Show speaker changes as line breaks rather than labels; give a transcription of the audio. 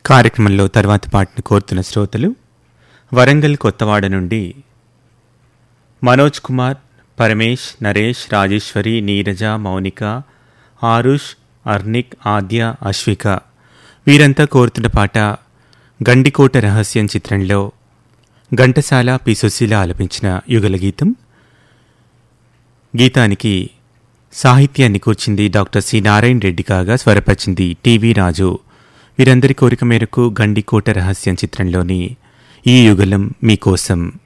కార్యక్రమంలో తర్వాత పాటను కోరుతున్న శ్రోతలు వరంగల్ కొత్తవాడ నుండి మనోజ్ కుమార్ పరమేష్ నరేష్ రాజేశ్వరి నీరజ మౌనిక ఆరుష్ అర్నిక్ ఆద్య అశ్విక వీరంతా కోరుతున్న పాట గండికోట రహస్యం చిత్రంలో ఘంటసాల పి సుశీల ఆలపించిన యుగల గీతం గీతానికి సాహిత్యాన్ని కూర్చింది డాక్టర్ సి నారాయణ రెడ్డి కాగా స్వరపరిచింది టీవీ రాజు వీరందరి కోరిక మేరకు గండికోట రహస్యం చిత్రంలోని ఈ యుగలం మీకోసం